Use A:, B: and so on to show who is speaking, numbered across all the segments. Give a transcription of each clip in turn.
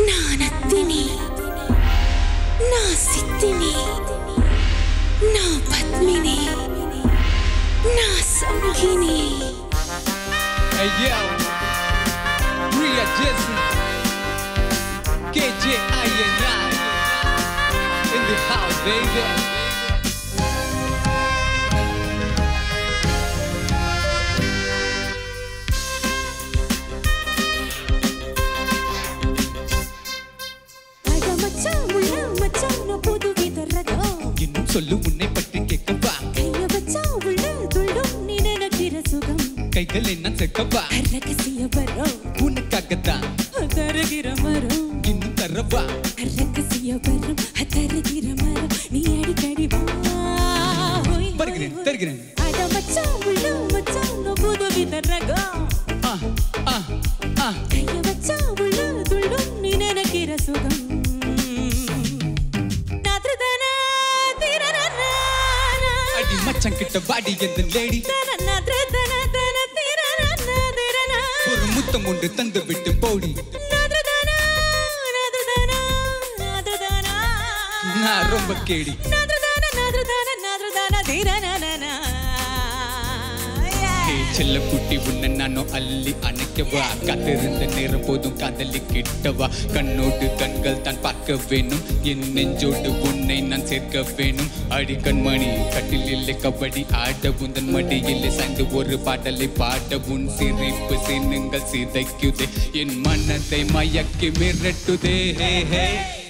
A: நான் அத்தினி நான் சித்தினி நான் பத்மினி நான் Sangini
B: Hey yo, Ria Jason, KJ INI in the house, baby.
A: அட மச்சான் உள்ள மச்சான் நான் புது வித ரகம்
B: இன்னும் சொல்லு உன்னை பற்றி கேட்கவா
A: கைய வச்சா உள்ள துள்ளும் நீ நினைக்கிற சுகம்
B: கைகள் என்ன சேர்க்கவா
A: ரகசிய வரம்
B: உனக்காகத்தான்
A: தருகிற மரம்
B: இன்னும் தரவா
A: ரகசிய வரம் தருகிற மரம் நீ அடிக்கடி வா ஹோய்,
B: வருகிறேன்
A: ஹோய்,
B: தருகிறேன்
A: அட மச்சான் உள்ள மச்சான் நான் புது வித ரகம்
B: ஆ ஆ ஆ
A: கைய வச்சா உள்ள துள்ளும் நீ நினைக்கிற சுகம் நாத்ரதன திரரன
B: அடி மச்சான் கிட்ட வாடி எந்த லேடி
A: நாத்ரதன தன திரரன திரன
B: ஒரு முத்தம் ஒன்று தந்து விட்டு போடி
A: நாத்ரதன நாத்ரதன நாத்ரதன
B: நான் ரொம்ப கேடி
A: நாத்ரதன நாத்ரதன நாத்ரதன திரனன
B: ஹே செல்ல குட்டி உன்னை நானும் அள்ளி அணைக்கவா காத்திருந்த நேரம் போதும் காதலி கிட்டவா கண்ணோடு கண்கள் தான் பார்க்க வேணும் என் நெஞ்சோடு உன்னை நான் சேர்க்க வேணும் அடி கண்மணி கட்டில் இல்லை கபடி ஆட உந்தன் மடியில் சாய்ந்து ஒரு பாடலை பாட உன் சிரிப்பு சின்னுங்கள் சிதைக்குதே என் மனதை மயக்கி மிரட்டுதே ஹே ஹே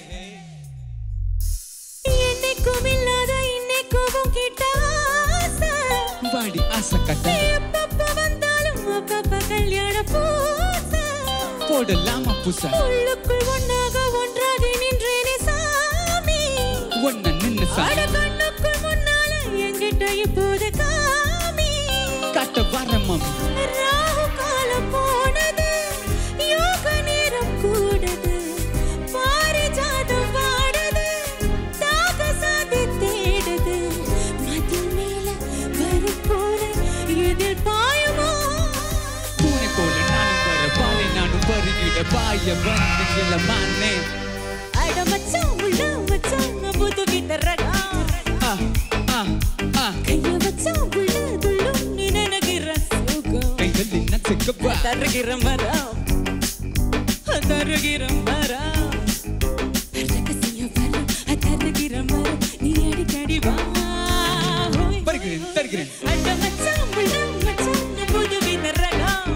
A: என்னைக்கும் இல்லாத இன்னைக்கும் கிட்ட ஆசை
B: வாடி ஆசை கட்ட
A: எப்பப்ப வந்தாலும் அப்பப்ப கல்யாண பூசை
B: போடலாமா புசா
A: உள்ளுக்குள் ஒன்னாக ஒன்றாகி நின்றேனே சாமி
B: ஒன்ன நின்னு சா
A: அட கண்ணுக்குள் முன்னால என்கிட்ட இப்போது காமி
B: காட்ட வர மாமி
A: ராகு காலம் போனது யோக நேரம் கூடுது பாரிஜாதம் வாடுது தாக சாதி தேடுது மதில் மேல வரும் போல எதிர் பாயுமோ
B: பூனை போல நானும் வர பாலை நானும் வருகிட பாய வந்து மானே
A: அட மச்சான் உள்ள மச்சான் நான் புது கிட்ட ரகா
B: ஆ ஆ ஆ
A: கைய வச்சான் உள்ள துள்ளும் நீ நினைக்கிற சுகம்
B: கைகள் என்ன சிக்கப்பா
A: தருகிற மரம் தருகிற மரம் ரகசிய வரம் தருகிற மரம் நீ அடிக்கடி வா ஹோய்.
B: வருகிறேன் தருகிறேன்
A: அட மச்சான் உள்ள மச்சான் நான் புது வித ரகம்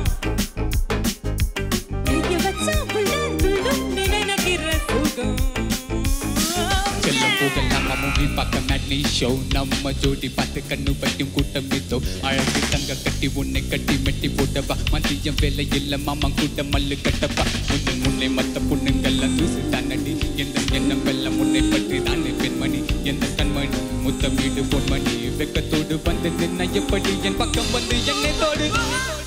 A: கைய வச்சான் உள்ள துள்ளும் நீ நினைக்கிற சுகம்
B: செல்ல போகலாமா மூவி பார்க்க மேட்னி ஷோ நம்ம ஜோடி பார்த்து கண்ணு வைக்கும் கூட்டம் இதோ அழகு தங்க கட்டி உன்னை கட்டி மெட்டி போட்டவா மதியம் வேலை இல்ல மாமா கூட்ட மல்லு கட்டப்பா உன்னை முன்னை மத்த பொண்ணுங்கெல்லாம் தூசு தானடி எந்த எண்ணம் வெல்லம் உன்னை பற்றி தானே பெண்மணி எந்த கண்மணி முத்தம் வீடு பொன்மணி வெக்கத்தோடு வந்து நின்ன எப்படி என் பக்கம் வந்து என்னை தோடு